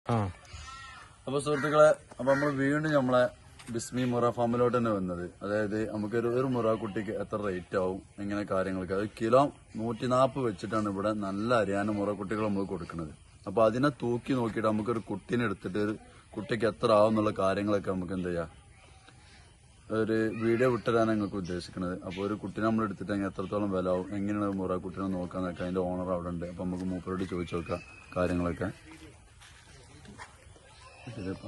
ആ അപ്പൊ സുഹൃത്തുക്കളെ അപ്പൊ നമ്മൾ വീണ്ടും നമ്മളെ ബിസ്മി മുറ ഫാമിലോട്ട് തന്നെ വന്നത് അതായത് നമുക്ക് ഒരു ഒരു മുറ കുട്ടിക്ക് എത്ര റേറ്റ് ആവും എങ്ങനെ കാര്യങ്ങളൊക്കെ അത് കിലോ നൂറ്റി നാൽപ്പത് വെച്ചിട്ടാണ് ഇവിടെ നല്ല അരിയാന മുറ കുട്ടികൾ നമ്മൾ കൊടുക്കുന്നത് അപ്പൊ അതിനെ തൂക്കി നോക്കിയിട്ട് നമുക്കൊരു കുട്ടീനെ എടുത്തിട്ട് ഒരു കുട്ടിക്ക് എത്ര ആവും എന്നുള്ള കാര്യങ്ങളൊക്കെ നമുക്ക് എന്ത് ചെയ്യാം ഒരു വീഡിയോ വിട്ടരാണ് ഞങ്ങൾക്ക് ഉദ്ദേശിക്കുന്നത് അപ്പോൾ ഒരു കുട്ടീനെ നമ്മൾ എടുത്തിട്ട് അങ്ങ് എത്രത്തോളം വില ആവും എങ്ങനെയാണ് ഒരു മുറ കുട്ടീനെ നോക്കാന്നൊക്കെ അതിന്റെ ഓണർ അവിടെ ഉണ്ട് അപ്പൊ നമുക്ക് മൂപ്പരോട് ചോദിച്ചു നോക്കാം കാര്യങ്ങളൊക്കെ ശരിയപ്പോ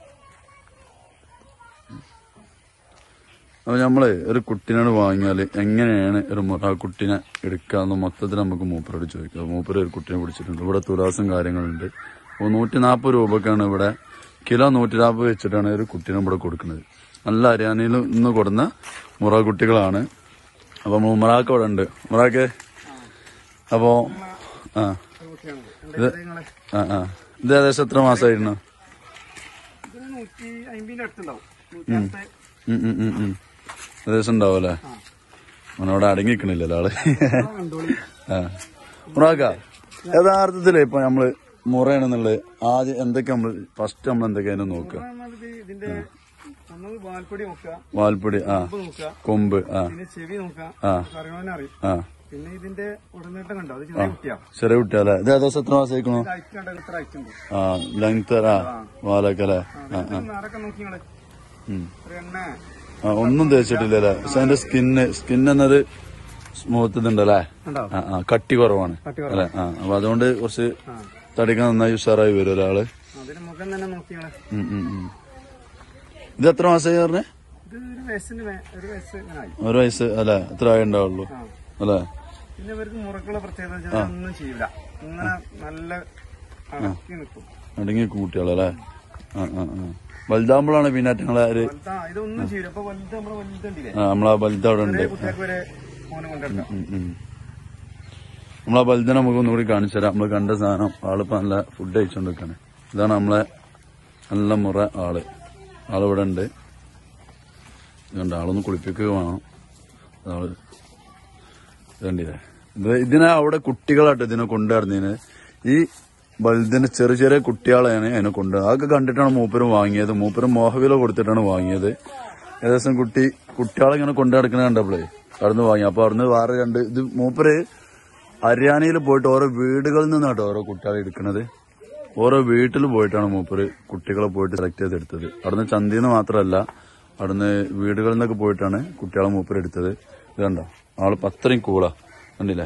അപ്പൊ നമ്മള് ഒരു കുട്ടീനോട് വാങ്ങിയാല് എങ്ങനെയാണ് ഒരു മുറ കുട്ടീനെ എടുക്കാന്ന് മൊത്തത്തിൽ നമുക്ക് മൂപ്പരോട് ചോദിക്കാം മൂപ്പര് ഒരു കുട്ടീനെ പിടിച്ചിട്ടുണ്ട് ഇവിടെ തുലാസും കാര്യങ്ങളുണ്ട് അപ്പൊ നൂറ്റി നാൽപ്പത് രൂപക്കാണ് ഇവിടെ കിലോ നൂറ്റി നാൽപ്പത് വെച്ചിട്ടാണ് ഒരു കുട്ടീനെ ഇവിടെ കൊടുക്കുന്നത് നല്ല ഹരിയാനയിൽ നിന്ന് കൊടുന്ന മുറ കുട്ടികളാണ് അപ്പൊ മുറാക്ക് ഇവിടെ ഉണ്ട് മുറാക്ക് അപ്പോ ആ ഇത് ആ ആ ഇത് ഏകദേശം എത്ര മാസമായിരുന്നു ഇതിന് നൂറ്റി അമ്പതിന്റെ അടുത്തുണ്ടാവും നൂറ്റി അമ്പത് ഉം ഉം ഉം ഉം. ഏകദേശം ഉണ്ടാവല്ലേ അവനവിടെ അടങ്ങിക്കണില്ലല്ലോ ആള് കണ്ടോളി ആ മുറാക്ക യഥാർത്ഥത്തില് ഇപ്പൊ നമ്മള് മുറയാണെന്നുള്ളത് ആദ്യം എന്തൊക്കെ നമ്മള് ഫസ്റ്റ് നമ്മൾ എന്തൊക്കെയാണ് നോക്കുക ഇത് ഇതിന്റെ ഒന്നത് വാൽപ്പൊടി നോക്കുക വാൽപ്പൊടി ആ കൊമ്പ് നോക്കുക കൊമ്പ് ആ പിന്നെ ചെവി നോക്കുക ആ. അറിയണവനെ അറിയും ആ പിന്നെ ഇതിന്റെ ഉടനീട്ടം കണ്ടോ അത് ചെറിയ കുട്ടിയാ ചെറിയ കുട്ടിയല്ലേ ഇത് ഏകദേശം എത്ര മാസമായിക്കണു ഐറ്റ് കണ്ടോ ഇത്ര ഐറ്റ് ഉണ്ട് ആ ലെങ്ത് ആ വാലൊക്കെ അല്ലേ ആ ആ നാടൊക്കെ നോക്കി നിങ്ങള് ഉം. ഒരു എണ്ണ ആ ഒന്നും തേച്ചിട്ടില്ലല്ലേ പക്ഷെ അതിന്റെ സ്കിന്ന് സ്കിൻ എന്നൊരു സ്മൂത്ത് ഇതുണ്ടല്ലേ ഉണ്ടോ ആ ആ കട്ടി കുറവാണ് കട്ടി അല്ലെ ആ അപ്പൊ അതുകൊണ്ട് കുറച്ച് ആ തടിക്കാൻ നന്നായി ഉഷാറായി വരും ഒരാള് അതിന് മുഖം തന്നെ നോക്കി നിങ്ങള് ഉം, ഉം, ഉം. ഇത് എത്ര മാസമായി പറഞ്ഞേ ഇത് ഒരു വയസ്സിന് മേ- ഒരു വയസ്സ് ഇങ്ങനെ ആയി ഒരു വയസ്സ് അല്ലെ എത്ര ആയി ഉണ്ടാവുള്ളൂ ആ അല്ലെ പിന്നെ ഇവർക്ക് മുറക്കുള്ള പ്രത്യേകത എന്ന് വെച്ചാൽ ഒന്നും ചെയ്യില്ല ഇങ്ങനെ നല്ല അടക്കി നിൽക്കും അടങ്ങി കുട്ടികളല്ലേ ആ ആ ആ വലുതാകുമ്പോഴാണ് പിന്നെ ഞങ്ങളെ ഒരു വലുതാ ഇതൊന്നും ചെയ്യില്ല അപ്പൊ വലുത് നമ്മളെ വലുതുണ്ടില്ലേ ആ, നമ്മളെ വലുത് അവിടെ ഉണ്ട് ചെറിയ കുട്ടികൾക്ക് വരെ മോനെ കൊണ്ടെടുക്കാം ഉം, ഉം. നമ്മളെ വലുതിനെ നമുക്ക് ഒന്നുകൂടി കാണിച്ചു തരാം നമ്മള് കണ്ട സാധനം ആളിപ്പോ നല്ല ഫുഡ് കഴിച്ചോണ്ടിരിക്കാണ് ഇതാണ് നമ്മളെ നല്ല മുറ ആള് ആളിവിടെ ഉണ്ട് ഇതുണ്ട് ആളൊന്ന് കുളിപ്പിക്കുക വേണം ആള് ഇതുണ്ടില്ലേ ഇത് ഇതിനെ അവിടെ കുട്ടികളായിട്ട് ഇതിനെ കൊണ്ടുവരുന്നതിന് ഈ വലുതിന് ചെറിയ ചെറിയ കുട്ടികളെയാണ് അതിനെ കൊണ്ട് അതൊക്കെ കണ്ടിട്ടാണ് മൂപ്പരും വാങ്ങിയത് മൂപ്പരും മോഹവില കൊടുത്തിട്ടാണ് വാങ്ങിയത് ഏകദേശം കുട്ടി കുട്ടികളെ ഇങ്ങനെ കൊണ്ടു നടക്കണ കണ്ടപ്പോഴേ അവിടുന്ന് വാങ്ങി അപ്പൊ അവിടുന്ന് വേറെ രണ്ട് ഇത് മൂപ്പര് ഹരിയാനയിൽ പോയിട്ട് ഓരോ വീടുകളിൽ നിന്നാട്ടോ ഓരോ കുട്ടികളെ എടുക്കുന്നത് ഓരോ വീട്ടിൽ പോയിട്ടാണ് മൂപ്പര് കുട്ടികളെ പോയിട്ട് സെലക്ട് ചെയ്തെടുത്തത് അവിടുന്ന് ചന്തയിൽ നിന്ന് മാത്രമല്ല അവിടുന്ന് വീടുകളിൽ നിന്നൊക്കെ പോയിട്ടാണ് കുട്ടികളെ മൂപ്പര് എടുത്തത് ഇത് കണ്ടോ ആളിപ്പോ അത്രയും കൂളാ കണ്ടില്ലേ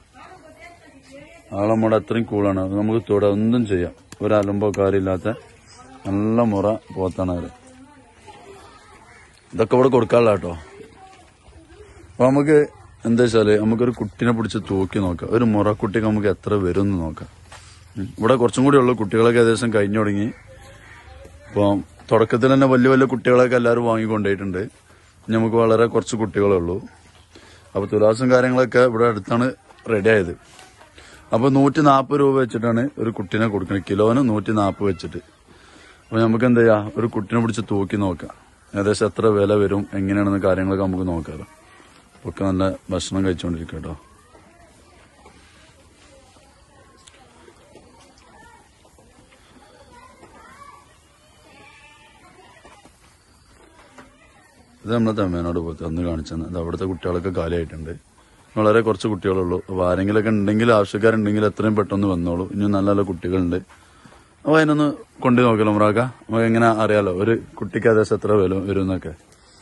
ആളെ മുട അത്രയും കൂളാണ് അത് നമുക്ക് തൊട ഒന്നും ചെയ്യാം ഒരു അലമ്പോ കാര്യമില്ലാത്ത നല്ല മുറ പോത്താണ് അവര് ഇതൊക്കെ ഇവിടെ കൊടുക്കാനുള്ള കേട്ടോ അപ്പൊ നമുക്ക് എന്താ വെച്ചാല് നമുക്കൊരു കുട്ടീനെ പിടിച്ച് തൂക്കി നോക്കാം ഒരു മുറ കുട്ടിക്ക് നമുക്ക് എത്ര വരും എന്ന് നോക്കാം ഉം. ഇവിടെ കുറച്ചും കൂടി ഉള്ളു കുട്ടികളൊക്കെ ഏകദേശം കഴിഞ്ഞു തുടങ്ങി ഇപ്പം തുടക്കത്തിൽ തന്നെ വലിയ വലിയ കുട്ടികളൊക്കെ എല്ലാവരും വാങ്ങിക്കൊണ്ടുപോയിട്ടുണ്ട് ഇനി നമുക്ക് വളരെ കുറച്ച് കുട്ടികളേ ഉള്ളൂ അപ്പൊ തുലാസും കാര്യങ്ങളൊക്കെ ഇവിടെ അടുത്താണ് റെഡി ആയത് അപ്പൊ നൂറ്റി നാൽപ്പത് രൂപ വെച്ചിട്ടാണ് ഒരു കുട്ടീനെ കൊടുക്കുന്നത് കിലോന് നൂറ്റി നാൽപ്പത് വെച്ചിട്ട് അപ്പൊ നമുക്ക് എന്താ ചെയ്യാ ഒരു കുട്ടീനെ പിടിച്ച് തൂക്കി നോക്കാം ഏകദേശം എത്ര വില വരും എങ്ങനെയാണെന്ന് കാര്യങ്ങളൊക്കെ നമുക്ക് നോക്കാമല്ലോ ഒക്കെ നല്ല ഭക്ഷണം കഴിച്ചുകൊണ്ടിരിക്കും കേട്ടോ ഇത് നമ്മളെ തമ്മേനോട് പോയി അന്ന് കാണിച്ചത് അത് അവിടുത്തെ കുട്ടികളൊക്കെ കാലിയായിട്ടുണ്ട് വളരെ കുറച്ച് കുട്ടികളുള്ളൂ അപ്പൊ ആരെങ്കിലൊക്കെ ഉണ്ടെങ്കിൽ ആവശ്യക്കാരുണ്ടെങ്കിൽ എത്രയും പെട്ടെന്ന് വന്നോളൂ ഇനി നല്ല നല്ല കുട്ടികളുണ്ട് അപ്പൊ അതിനൊന്ന് കൊണ്ടു നോക്കല്ലോ മുറാക്ക നമുക്ക് എങ്ങനെ അറിയാലോ ഒരു കുട്ടിക്ക് ഏകദേശം എത്ര വില വരും എന്നൊക്കെ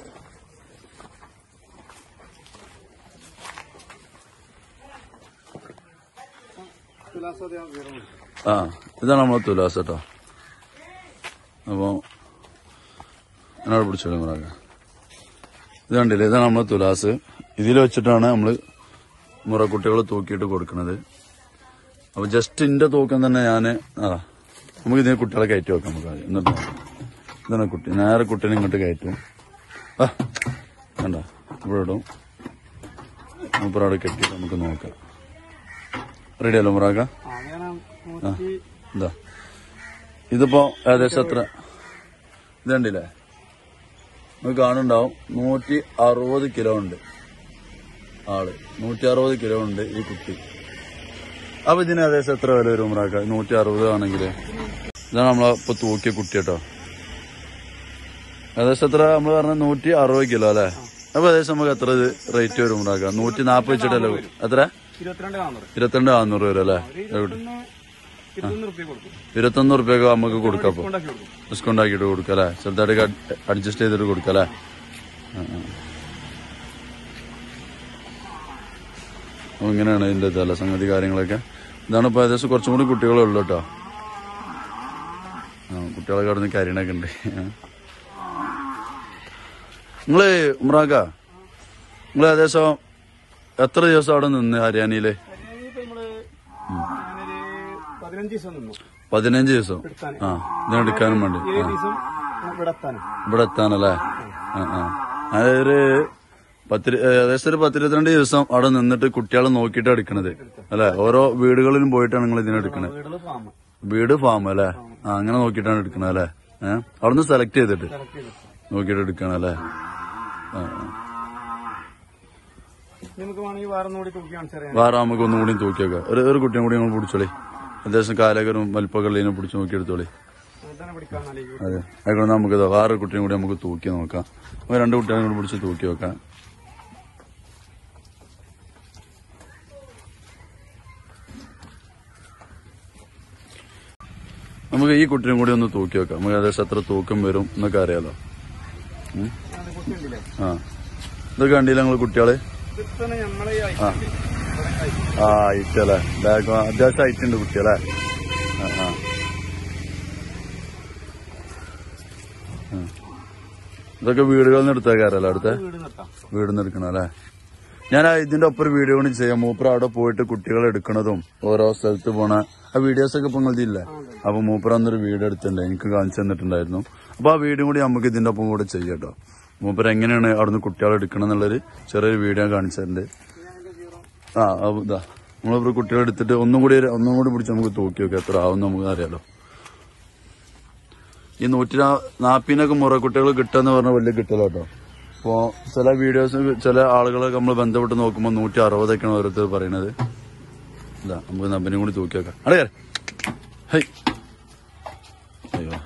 ആ ഇതാണ് നമ്മളെ തുലാസ് കേട്ടോ അപ്പോ എന്നോട് പിടിച്ചോളൂ മുറാക്ക ഇത് കണ്ടില്ലേ ഇതാണ് നമ്മളെ തുലാസ് ഇതിൽ വെച്ചിട്ടാണ് നമ്മള് മുറക്കുട്ടികളെ തൂക്കിയിട്ട് കൊടുക്കുന്നത് അപ്പൊ ജസ്റ്റ് ഇന്റെ തൂക്കം തന്നെ ഞാന് ആ നമുക്ക് ഇതിനെ കുട്ടികളെ കയറ്റി വെക്കാം നമുക്ക് ആദ്യം. എന്നിട്ട് നോക്കാം ഇതാണ് കുട്ടി നേരെ കുട്ടീനെ ഇങ്ങോട്ട് കയറ്റും ആ കണ്ട ഇവിടെ ഇടും മൂപ്പറവിടെ കെട്ടി നമുക്ക് നോക്കാം റെഡി അല്ലോ മുറാക്ക അങ്ങനെ നൂറ്റി എന്താ ഇതിപ്പോ ഏകദേശം എത്ര ഇത് കണ്ടില്ലേ നമുക്ക് കാണുണ്ടാവും നൂറ്റി അറുപത് കിലോ ഉണ്ട് ആള് നൂറ്റി അറുപത് കിലോ ഉണ്ട് ഈ കുട്ടി അപ്പൊ ഇതിന് ഏകദേശം എത്ര വില വരും ഉമ്രാക്ക നൂറ്റി അറുപത് ആണെങ്കിൽ ഇതാണ് നമ്മളെ ഇപ്പൊ തൂക്കിയ കുട്ടി കേട്ടോ ഏകദേശം എത്ര നമ്മൾ പറഞ്ഞ നൂറ്റി അറുപത് കിലോ അല്ലേ അപ്പൊ ഏകദേശം നമുക്ക് എത്ര റേറ്റ് വരും ഉണ്ടാക്കാം നൂറ്റി നാപ്പത് വെച്ചിട്ടല്ലേ വരും. എത്ര ഇരുപത്തിരണ്ട് നാന്നൂറ് ഇരുപത്തിരണ്ട് നാന്നൂറ് വരും അല്ലേ ഇരുപത്തൊന്ന് ഇരുപത്തൊന്ന് റുപ്യ കൊടുക്കും ഇരുപത്തൊന്ന് റുപ്യൊക്കെ നമുക്ക് കൊടുക്കാം അപ്പൊ ഉണ്ടാക്കി കൊടുക്കും ഡിസ്കൗണ്ട് ആക്കിയിട്ട് കൊടുക്കാം അല്ലേ ചെറുതായിട്ട് അഡ്ജസ്റ്റ് ചെയ്തിട്ട് കൊടുക്കാം അല്ലേ ആ, ആ. അപ്പൊ ഇങ്ങനെയാണ് ഇതിന്റെ ഇതല്ല സംഗതി കാര്യങ്ങളൊക്കെ ഇതാണ് ഇപ്പൊ ഏകദേശം കുറച്ചും കൂടി കുട്ടികളേ ഉള്ളൂ കേട്ടോ ആ കുട്ടികളൊക്കെ അവിടെ നിന്ന് കരിയണൊക്കെ ഉണ്ട് നിങ്ങള് ഉമ്രാക്ക നിങ്ങൾ ഏകദേശം എത്ര ദിവസം അവിടെ നിന്ന് ഹരിയാനയില് ഇപ്പൊ നമ്മള് ഞാനൊരു പതിനഞ്ച് ദിവസം നിന്നു പതിനഞ്ച് ദിവസം എടുത്താന് ആ ഇതിനെടുക്കാനും വേണ്ടി ഏഴ് ദിവസം ഇവിടെ എത്താനും ഇവിടെ എത്താനല്ലേ ആ ആ അതൊരു പത്ത് ഇരു- ഏകദേശം ഒരു പത്തിരുപത്തിരണ്ട് ദിവസം അവിടെ നിന്നിട്ട് കുട്ടികളെ നോക്കിയിട്ട് എടുക്കണത് അല്ലെ ഓരോ വീടുകളിലും പോയിട്ടാണ് നിങ്ങൾ ഇതിനെടുക്കണത് വീടുള്ള ഫാം വീട് ഫാം അല്ലേ ആ അങ്ങനെ നോക്കിയിട്ടാണ് എടുക്കണത് അല്ലേ ഏഹ് അവിടുന്ന് സെലക്ട് ചെയ്തിട്ട് സെലക്ട് ചെയ്തിട്ട് നോക്കിയിട്ട് എടുക്കണം അല്ലേ ആ ആ. നമുക്ക് വേണമെങ്കിൽ വേറെ കൂടി തൂക്കി കാണിച്ചറിയാം വേറെ നമുക്ക് ഒന്നും കൂടി തൂക്കി വെക്കാം ഒരു ഒരു കുട്ടിയും കൂടി നമ്മൾ പിടിച്ചോളി അത്യാവശ്യം കാലകരും വലിപ്പക്കള്ളിനെ പിടിച്ച് നോക്കി എടുത്തോളി അതാണ് പിടിക്കാൻ നല്ല അതെ അതുകൊണ്ട് നമുക്ക് ഇതാ വേറെ കുട്ടിയും കൂടി നമുക്ക് തൂക്കി നോക്കാം നമുക്ക് രണ്ട് കുട്ടികളെ കൂടി പിടിച്ച് തൂക്കി വെക്കാം നമുക്ക് ഈ കുട്ടിയും കൂടി ഒന്ന് തൂക്കി വെക്കാം നമുക്ക് ഏകദേശം എത്ര തൂക്കം വരും എന്നൊക്കെ അറിയാലോ ഉം. കുട്ടിയുണ്ടല്ലേ ആ ഇതൊക്കെ കണ്ടില്ല നിങ്ങൾ കുട്ടികള് ഇതിപ്പോ നമ്മളെ ഈ ആ ആ ഹൈറ്റ് അല്ലേ ബാഗ് അത്യാവശ്യം ഹൈറ്റ് ഉണ്ട് കുട്ടിയല്ലേ ആ ആ ആ. ഇതൊക്കെ വീടുകളിൽ നിന്ന് എടുത്തേക്കാരല്ലോ അടുത്ത വീട് നിർത്താം വീട് നിന്ന് എടുക്കണം അല്ലേ ഞാൻ ആ ഇതിന്റെ ഒപ്പം ഒരു വീഡിയോ കൂടി ചെയ്യാം മൂപ്പർ അവിടെ പോയിട്ട് കുട്ടികളെ എടുക്കണതും ഓരോ സ്ഥലത്ത് പോണ ആ വീഡിയോസ് ഒക്കെ ഇപ്പൊ നിങ്ങളുടെ ഇല്ലേ അപ്പൊ മൂപ്പർ അന്നൊരു വീഡിയോ എടുത്തിട്ടുണ്ട് എനിക്ക് കാണിച്ചു തന്നിട്ടുണ്ടായിരുന്നു അപ്പൊ ആ വീഡിയോ കൂടി നമുക്ക് ഇതിന്റെ ഒപ്പം കൂടെ ചെയ്യാം കേട്ടോ മൂപ്പർ എങ്ങനെയാണ് അവിടുന്ന് കുട്ടികളെ എടുക്കണം എന്നുള്ളൊരു ചെറിയൊരു വീഡിയോ കാണിച്ചിട്ടുണ്ട് ആ അപ്പൊ ഇതാ നമ്മളിപ്പോ കുട്ടികളെ എടുത്തിട്ട് ഒന്നും കൂടി ഒന്നും കൂടി പിടിച്ച് നമുക്ക് തൂക്കി വെക്കാം എത്ര ആവും നമുക്ക് അറിയാലോ ഈ നൂറ്റി നാപ്പിനൊക്കെ മുറ കുട്ടികൾ കിട്ടുക പറഞ്ഞ വലിയ കിട്ടല കേട്ടോ അപ്പോ ചില വീഡിയോസ് ചില ആളുകളൊക്കെ നമ്മൾ ബന്ധപ്പെട്ട് നോക്കുമ്പോൾ നൂറ്റി അറുപതൊക്കെയാണ് ഓരോരുത്തർ പറയുന്നത് ഇതാ നമുക്ക് നമ്പനും കൂടി തൂക്കി വെക്കാം അടേ ഹൈ അയ്യോ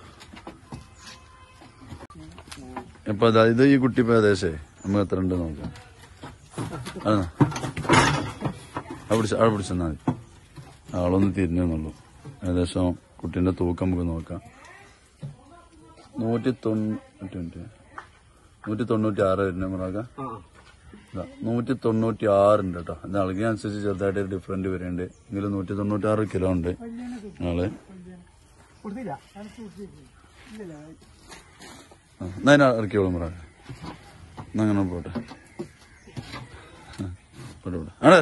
ഇപ്പൊ അതാ ഇത് ഈ കുട്ടി ഇപ്പൊ ഏകദേശേ നമുക്ക് എത്ര ഉണ്ട് നോക്കാം ആ അവിടെ പിടിച്ച അവിടെ പിടിച്ചെന്നാ മതി ആളൊന്ന് തിരിഞ്ഞെന്നുള്ളൂ ഏകദേശം കുട്ടീന്റെ തൂക്കം നമുക്ക് നോക്കാം നൂറ്റി തൊണ്ണൂറ്റി മിനിറ്റ് നൂറ്റി തൊണ്ണൂറ്റി ആറ് വരുന്ന മുറാക്ക ആ ഇതാ, നൂറ്റി തൊണ്ണൂറ്റി ആറുണ്ട് കേട്ടോ ഇത് അളകിനനുസരിച്ച് ചെറുതായിട്ട് ഒരു ഡിഫറൻറ്റ് വരുന്നുണ്ട് എങ്കിലും നൂറ്റി തൊണ്ണൂറ്റി ആറ് കിലോ ഉണ്ട് ആള് കൊടുത്തില്ല ആ, എന്നാ അതിനെ ഇറക്കിയോളൂ മുറാക്ക എന്നാ അങ്ങനെ പോട്ടെ ആ, പോട്ടെ പോട്ടെ ആണേ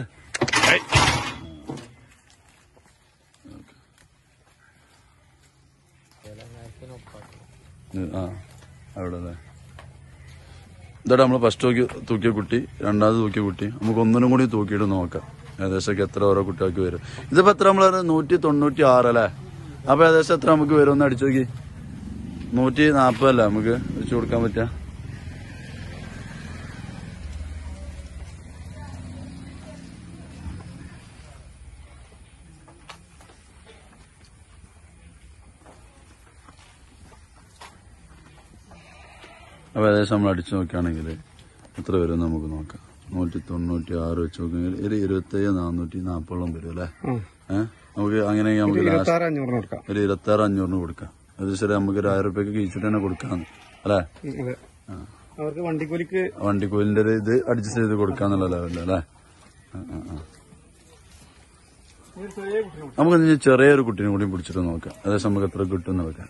ഇത്, ആ അവിടെ അല്ലേ ഇതാ നമ്മൾ ഫസ്റ്റ് തൂക്കി തൂക്കിയ കുട്ടി രണ്ടാമത് തൂക്കിയ കുട്ടി നമുക്ക് ഒന്നിനും കൂടി തൂക്കിയിട്ട് നോക്കാം ഏകദേശം എത്ര ഓരോ കുട്ടികൾക്ക് വരും ഇതിപ്പോ എത്ര നമ്മൾ നൂറ്റി തൊണ്ണൂറ്റി ആറ് അല്ലേ അപ്പൊ ഏകദേശം എത്ര നമുക്ക് വരും ഒന്ന് അടിച്ചു നോക്കി നൂറ്റി നാപ്പതല്ലേ നമുക്ക് വെച്ച് കൊടുക്കാൻ പറ്റുക അപ്പൊ ഏകദേശം നമ്മൾ അടിച്ചു നോക്കുകയാണെങ്കിൽ എത്ര വരും നമുക്ക് നോക്കാം നൂറ്റി തൊണ്ണൂറ്റി ആറ് വെച്ച് നോക്കുകയാണെങ്കിൽ ഒരു ഇരുപത്തേഴ് നാനൂറ്റി നാൽപ്പതോളം വരും അല്ലേ ഏഹ് നമുക്ക് അങ്ങനെ നമുക്ക് ലാസ്റ്റ് ഇരുപത്തി ആറ് അഞ്ഞൂറിന് കൊടുക്കാം ഒരു ഇരുപത്തി ആറ് അഞ്ഞൂറിന് കൊടുക്കാം അത് ശരി നമുക്ക് ഒരു ആയിരം റുപ്യക്ക് കഴിച്ചിട്ട് തന്നെ കൊടുക്കാന്ന് അല്ലേ ഉം, അതെ അവർക്ക് വണ്ടിക്കൂലിക്ക് വണ്ടിക്കൂലിന്റെ ഒരു ഇത് അഡ്ജസ്റ്റ് ചെയ്ത് കൊടുക്കാന്നുള്ള ലെവലിൽ അല്ലേ ആ, ആ, ആ. ഒരു ചെറിയ കുട്ടിനെ കൊടുക്കാം. നമുക്ക് ഇനി ചെറിയൊരു കുട്ടീനെ കൂടി പിടിച്ചിട്ട് നോക്കാം ഏകദേശം നമുക്ക് എത്ര കിട്ടും നോക്കാം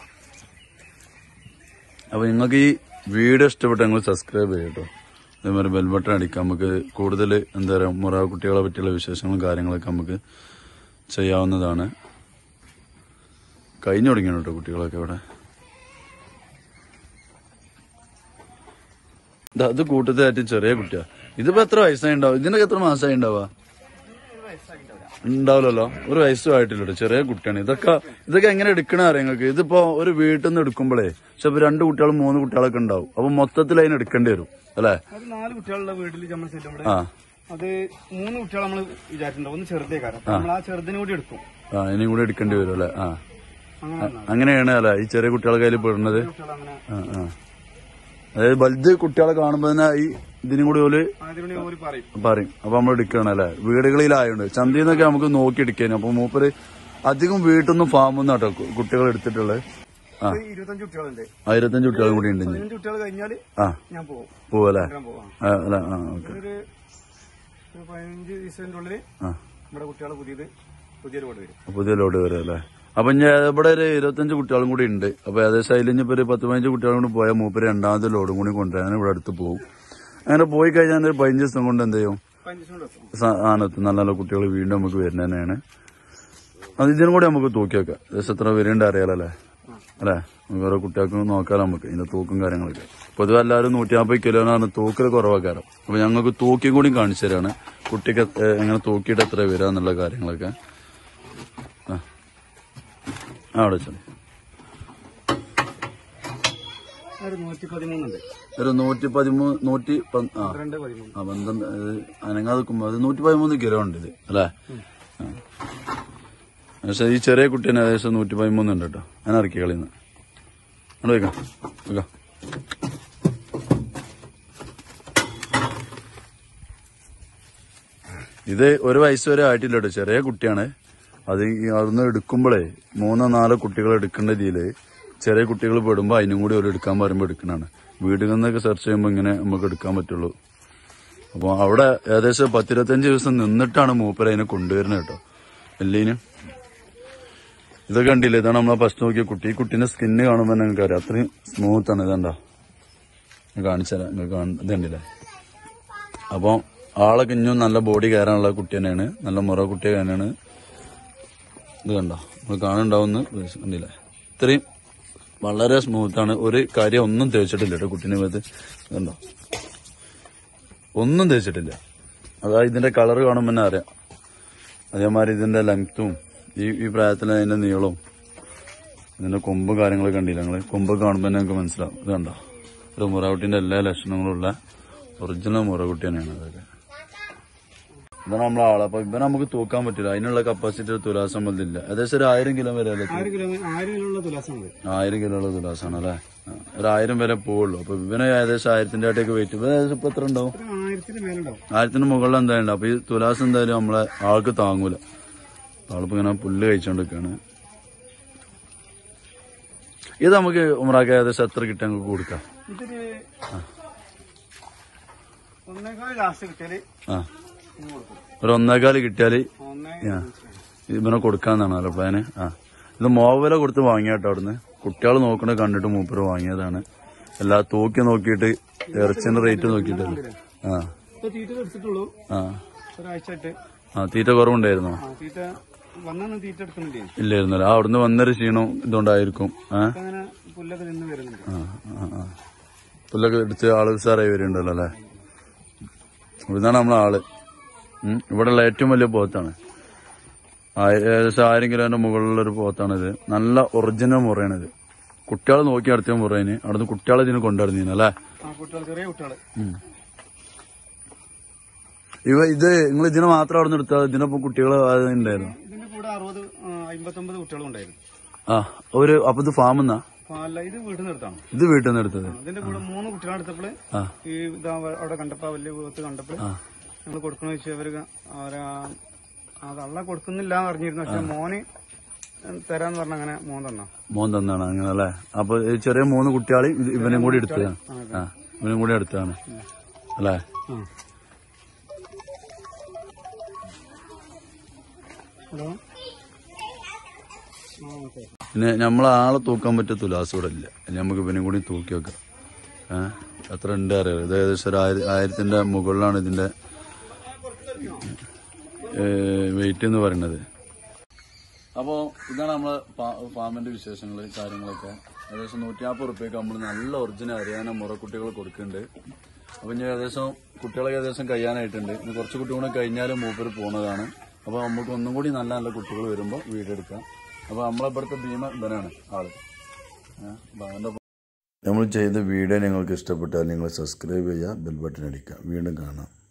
അപ്പൊ നിങ്ങൾക്ക് ഈ വീഡിയോ ഇഷ്ടപ്പെട്ട നിങ്ങൾ സബ്സ്ക്രൈബ് ചെയ്യട്ടോ അതേമാതിരി ബെൽ ബട്ടൺ അടിക്കാം നമുക്ക് കൂടുതൽ എന്താ പറയാ മുറ കുട്ടികളെ പറ്റിയുള്ള വിശേഷങ്ങളും കാര്യങ്ങളൊക്കെ നമുക്ക് ചെയ്യാവുന്നതാണ് കഴിഞ്ഞു തുടങ്ങിയാണ് കേട്ടോ കുട്ടികളൊക്കെ ഇവിടെ ദാ ഇത് കൂട്ടത്തിലായിട്ട് ചെറിയ കുട്ടിയാ ഇതിപ്പോ എത്ര വയസ്സായി ഉണ്ടാവും ഇതിനൊക്കെ എത്ര മാസമായി ഉണ്ടാവുക ഉണ്ടാവില്ലല്ലോ ഒരു വയസ്സും ആയിട്ടില്ലല്ലോ ചെറിയ കുട്ടിയാണ് ഇതൊക്കെ ഇതൊക്കെ എങ്ങനെ എടുക്കണ അറിയാം നിങ്ങൾക്ക് ഇതിപ്പോ ഒരു വീട്ടിൽ നിന്ന് എടുക്കുമ്പോഴേ പക്ഷെ ഇപ്പൊ രണ്ട് കുട്ടികളും മൂന്ന് കുട്ടികളൊക്കെ ഉണ്ടാവും അപ്പൊ മൊത്തത്തിൽ അതിന് എടുക്കേണ്ടി വരും അല്ലേ അത് നാല് കുട്ടികളുള്ള വീട്ടിൽ നമ്മൾ ചെല്ലും ഇവിടെ ആ അത് മൂന്ന് കുട്ടികൾ നമ്മൾ വിചാരിച്ചിട്ടുണ്ടാവും ഒന്ന് ചെറുതേക്കാരം നമ്മൾ ആ ചെറുതിനെ കൂടി എടുക്കും ആ ഇനിയും കൂടെ എടുക്കേണ്ടി വരും അല്ലേ ആ അങ്ങനെ വന്നതാണ്. അങ്ങനെയാണ് അല്ലേ ഈ ചെറിയ കുട്ടികളെ കയ്യിൽ പെടുന്നത് കുട്ടികൾ അങ്ങനെ ആ ആ അതായത് വലുത് കുട്ടികളെ കാണുമ്പോ തന്നെ ഈ ഇതിനും കൂടി ഓല് അതിനുവേണ്ടി ഓര് പറയും പറയും അപ്പൊ നമ്മൾ എടുക്കണം അല്ലെ വീടുകളിലായോണ്ട് ചന്തയിൽ നിന്നൊക്കെ നമുക്ക് നോക്കി എടുക്കാനും അപ്പൊ മൂപ്പര് അധികം വീട്ടിൽ നിന്നും ഫാമിൽ നിന്നും കേട്ടോ കുട്ടികൾ എടുത്തിട്ടുള്ളത് ആ ഇപ്പൊ ഇരുപത്തഞ്ച് കുട്ടികളുണ്ട് ആയിരത്തഞ്ച് കുട്ടികളും കൂടി ഉണ്ട് ഇനി. പതിനഞ്ച് കുട്ടികൾ കഴിഞ്ഞാല് ആ ഞാൻ പോകും പോവല്ലേ ഞാൻ പോവാം ആ, അല്ല ആ ഓക്കെ ഒരു ഒരു പതിനഞ്ച് ദിവസത്തിന്റെ ഉള്ളില് ആ നമ്മുടെ കുട്ടികളെ പുതിയത് പുതിയൊരു വീട് വരും പുതിയ ലോഡ് വരും അല്ലേ അപ്പൊ ഞാൻ ഇവിടെ ഒരു ഇരുപത്തഞ്ച് കുട്ടികളും കൂടി ഉണ്ട് അപ്പൊ ഏകദേശം അതിൽ ഇനിയിപ്പോ ഒരു പത്ത് പതിനഞ്ച് കുട്ടികളും കൂടി പോയാൽ മൂപ്പര് രണ്ടാമത്തെ ലോഡും കൂടി കൊണ്ടുവരാൻ ഇവിടെ അടുത്ത് പോകും അങ്ങനെ പോയി കഴിഞ്ഞാൽ ഒരു പതിനഞ്ച് ദിവസം കൊണ്ട് എന്ത് ചെയ്യും പതിനഞ്ച് ദിവസം കൊണ്ട് എത്തും സാധനത്ത് നല്ല നല്ല കുട്ടികൾ വീണ്ടും നമുക്ക് വരുന്നത് തന്നെയാണ് അത് ഇതിനും കൂടി നമുക്ക് തൂക്കി വെക്കാം ഏകദേശം എത്ര വരുന്നുണ്ട് അറിയാലോ അല്ലേ അല്ലേ നമുക്ക് ഓരോ കുട്ടികൾക്ക് നോക്കാം നമുക്ക് ഇതിന്റെ തൂക്കും കാര്യങ്ങളൊക്കെ പൊതുവെ എല്ലാവരും നൂറ്റി നാൽപ്പത് കിലോനാണ് തൂക്കൽ കുറവാക്കാരം അപ്പൊ ഞങ്ങൾക്ക് തൂക്കി കൂടി കാണിച്ചു തരാണ് കുട്ടിക്ക് എത്ര- എങ്ങനെ തൂക്കിയിട്ട് എത്ര വരിക എന്നുള്ള കാര്യങ്ങളൊക്കെ ആ ആ, അവിടെ വെച്ചോ ഒരു നൂറ്റി പതിമൂന്നുണ്ട് ഒരു നൂറ്റി പതിമൂന്ന് നൂറ്റി പ- ആ പന്ത്രണ്ട് പതിമൂന്ന് ആ പന്ത്രണ്ട് ഇത് അനങ്ങാതെ നിൽക്കുമ്പോ അത് നൂറ്റി പതിമൂന്ന് കിലോ ഉണ്ട് ഇത് അല്ലേ ആ. പക്ഷെ ഈ ചെറിയ കുട്ടീനെ ഏകദേശം നൂറ്റി പതിമൂന്ന് ഉണ്ട് കേട്ടോ ഞാൻ ഇറക്കി കളിന്ന് അവിടെ വെക്കാം വെക്കാം ഇത് ഒരു വയസ്സ് വരെ ആയിട്ടില്ല കേട്ടോ ചെറിയ കുട്ടിയാണ് അത് ഈ അവിടുന്ന് എടുക്കുമ്പോഴേ മൂന്നോ നാലോ കുട്ടികൾ എടുക്കേണ്ട ഇതില് ചെറിയ കുട്ടികൾ പെടുമ്പോൾ അതിനും കൂടി ഒരു എടുക്കാൻ പറയുമ്പോൾ എടുക്കണാണ് വീടുകളിൽ നിന്നൊക്കെ സെർച്ച് ചെയ്യുമ്പോൾ ഇങ്ങനെ നമുക്ക് എടുക്കാൻ പറ്റുള്ളൂ അപ്പോൾ അവിടെ ഏകദേശം പത്തിരുപത്തഞ്ച് ദിവസം നിന്നിട്ടാണ് മൂപ്പര് അതിനെ കൊണ്ടുവരുന്നത് കേട്ടോ എല്ലീനും ഇതൊക്കെ കണ്ടില്ലേ ഇതാണ് നമ്മളെ ഫസ്റ്റ് നോക്കിയ കുട്ടി ഈ കുട്ടീന്റെ സ്കിന്ന് കാണുമ്പോൾ നിങ്ങൾക്ക് അറിയാം അത്രയും സ്മൂത്ത് ആണ് ഇതണ്ടോ ഞാൻ കാണിച്ചുതരാം നിങ്ങൾക്ക് കാണ- ഇത് കണ്ടില്ലേ അപ്പോൾ ആളൊക്കെ ഇനിയും നല്ല ബോഡി കയറാനുള്ള കുട്ടി തന്നെയാണ് നല്ല മുറ കുട്ടി തന്നെയാണ് ഇത് കണ്ടോ നമ്മൾ കാണുന്നുണ്ടാവുന്ന കണ്ടില്ലേ ഇത്രയും വളരെ സ്മൂത്താണ് ഒരു കാര്യം ഒന്നും തേച്ചിട്ടില്ല കേട്ടോ കുട്ടീനെ മേത്ത് കണ്ടോ ഒന്നും തേച്ചിട്ടില്ല അതാ ഇതിന്റെ കളർ കാണുമ്പോൾ തന്നെ അറിയാം അതേമാതിരി ഇതിന്റെ ലെങ്ത്തും ഈ ഈ പ്രായത്തിൽ അതിന്റെ നീളവും ഇതിന്റെ കൊമ്പ് കാര്യങ്ങളൊക്കെ കണ്ടില്ല നിങ്ങള് കൊമ്പ് കാണുമ്പോൾ തന്നെ നിങ്ങൾക്ക് മനസ്സിലാവും ഇത് കണ്ടോ ഒരു മുറകുട്ടിന്റെ എല്ലാ ലക്ഷണങ്ങളുള്ള ഒറിജിനൽ മുറകുട്ടി തന്നെയാണ് അതൊക്കെ ഇതാണ് നമ്മളെ ആള് അപ്പൊ ഇവനെ നമുക്ക് തൂക്കാൻ പറ്റില്ല അതിനുള്ള കപ്പാസിറ്റി തുലാസം പോലില്ല ഏകദേശം ഒരു ആയിരം കിലോ വരെ അല്ലേ ആറ് കിലോ ആയിരം കിലോയുള്ള തുലാസമുണ്ട് ആയിരം കിലോ ഉള്ള തുലാസാണ് അല്ലേ ആ, ഒരു ആയിരം വരെ പോവുള്ളൂ അപ്പൊ ഇവന് ഏകദേശം ആയിരത്തിന്റെ ആയിട്ടൊക്കെ വെയിറ്റ് ഇവ ഏകദേശം ഇപ്പൊ എത്ര ഉണ്ടാവും ഒരു ആയിരത്തിന് മേലുണ്ടാവും ആയിരത്തിന് മുകളിൽ എന്തായാലും അപ്പൊ ഈ തുലാസ് എന്തായാലും നമ്മളെ ആൾക്ക് താങ്ങൂല ആളിപ്പോ ഇങ്ങനെ പുല്ല് കഴിച്ചോണ്ടിരിക്കാണ് ഇത് നമുക്ക് ഉമ്രാക്ക് ഏകദേശം എത്ര കിട്ടാൻ നമുക്ക് കൊടുക്കാം ഇതൊരു ഒന്നേക്കാൾ ലാസ്റ്റ് കിട്ടിയാല് ആ ഇങ്ങ് കൊടുക്കും ഒരു ഒന്നേകാല് കിട്ടിയാല് ഒന്നേ ആ. ഇവനെ കൊടുക്കാന്നാണ് അല്ലോ പ്ലാന് ആ ഇത് മോവല കൊടുത്ത് വാങ്ങിയ കേട്ടോ അവിടുന്ന് കുട്ടികൾ നോക്കണ കണ്ടിട്ട് മൂപ്പര് വാങ്ങിയതാണ് എല്ലാ തൂക്കി നോക്കിയിട്ട് ഇറച്ചിന്റെ റേറ്റ് നോക്കിയിട്ട് ആ ഇപ്പൊ തീറ്റ എടുത്തിട്ടുള്ളൂ ആ ഒരാഴ്ച ആയിട്ട് ആ തീറ്റ കുറവുണ്ടായിരുന്നോ ആ തീറ്റ വന്നു തീറ്റ എടുക്കുന്നില്ലേ ഇല്ലായിരുന്നല്ലോ ആ അവിടുന്ന് വന്നൊരു ക്ഷീണം ഇതുകൊണ്ടായിരിക്കും ആ ഇപ്പൊ അങ്ങനെ പുല്ലൊക്കെ നിന്ന് വരുന്നുണ്ട് ആ, ആ, ആ. പുല്ലൊക്കെ എടുത്ത് ആള് സാറായി വരുന്നുണ്ടല്ലോ അല്ലേ ഇതാണ് നമ്മളെ ആള് ഉം. ഇവിടെയുള്ള ഏറ്റവും വലിയ പോത്താണ് ആയി- ഏകദേശം ആയിരം കിലോന്റെ മുകളിലൊരു പോത്താണിത് നല്ല ഒറിജിനൽ മുറയാണിത് കുട്ടികളെ നോക്കി നടത്തിയ മുറയിന് അവിടുന്ന് കുട്ടികളെ ഇതിന് കൊണ്ടുവരുന്നീന് അല്ലേ ആ കുട്ടികൾ ചെറിയ കുട്ടികള് ഉം. ഇവ ഇത് നിങ്ങൾ ഇതിനെ മാത്രം അവിടെ നിന്ന് എടുത്താൽ ഇതിനൊപ്പം കുട്ടികൾ ഉണ്ടായിരുന്നു ഇതിന്റെ കൂടെ അറുപത് അമ്പത്തൊമ്പത് കുട്ടികളും ഉണ്ടായിരുന്നു ആ ഒരു അപ്പൊ ഇത് ഫാമെന്നാ അപ്പൊ അല്ല ഇത് വീട്ടിൽ നിന്ന് എടുത്താണ് ഇത് വീട്ടിൽ നിന്ന് എടുത്തത് ഇതിന്റെ കൂടെ മൂന്ന് കുട്ടികളെ എടുത്തപ്പോള് ആ ഈ ഇതാ അവിടെ കണ്ടപ്പോ വലിയ വിപത്ത് കണ്ടപ്പോൾ ഞങ്ങൾ കൊടുക്കണ വെച്ച് അവര് അവരാ ആ തള്ള കൊടുക്കുന്നില്ല എന്ന് അറിഞ്ഞിരുന്നു പക്ഷെ മോന് തരാന്ന് പറഞ്ഞ അങ്ങനെ മോൻ തന്ന മോൻ തന്നാണ് അങ്ങനെ അല്ലേ അപ്പൊ ഈ ചെറിയ മൂന്ന് കുട്ടികളെ ഇവനും കൂടി എടുത്തതാണ് ആ ഇവനും കൂടി എടുത്തതാണ് അല്ലേ ഹലോ ആ ഓക്കെ പിന്നെ നമ്മളെ ആളെ തൂക്കാൻ പറ്റിയ തുലാസ് ഇവിടെ ഇല്ല ഇനി നമുക്ക് ഇവനും കൂടി തൂക്കി വെക്കാം ഏഹ് എത്ര ഉണ്ട് അറിയാം ഇത് ഏകദേശം ഒരു ആയിര- ആയിരത്തിന്റെ മുകളിലാണ് ഇതിന്റെ വെയിറ്റ് എന്ന് പറയുന്നത് അപ്പോൾ ഇതാണ് നമ്മളെ ഫാ- ഫാമിന്റെ വിശേഷങ്ങൾ കാര്യങ്ങളൊക്കെ ഏകദേശം നൂറ്റി നാൽപ്പത് റുപ്യക്ക് നമ്മൾ നല്ല ഒറിജിനൽ അറിയാന മുറക്കുട്ടികൾ കൊടുക്കുന്നുണ്ട് അപ്പൊ ഇനി ഏകദേശം കുട്ടികളൊക്കെ ഏകദേശം കഴിയാനായിട്ടുണ്ട് ഇനി കുറച്ച് കുട്ടികൾ കൂടെ കഴിഞ്ഞാലും മൂപ്പര് പോകുന്നതാണ് അപ്പൊ നമുക്ക് ഒന്നും കൂടി നല്ല നല്ല കുട്ടികൾ വരുമ്പോൾ വീഡിയോ എടുക്കാം അപ്പൊ നമ്മളെ ഇവിടുത്തെ ഭീമ ഇവനാണ് ആള് ഏഹ് അപ്പൊ അവന്റെ നമ്മൾ ചെയ്ത വീഡിയോ നിങ്ങൾക്ക് ഇഷ്ടപ്പെട്ടാൽ നിങ്ങൾ സബ്സ്ക്രൈബ് ചെയ്യുക ബെൽ ബട്ടൺ അടിക്കുക വീണ്ടും കാണാം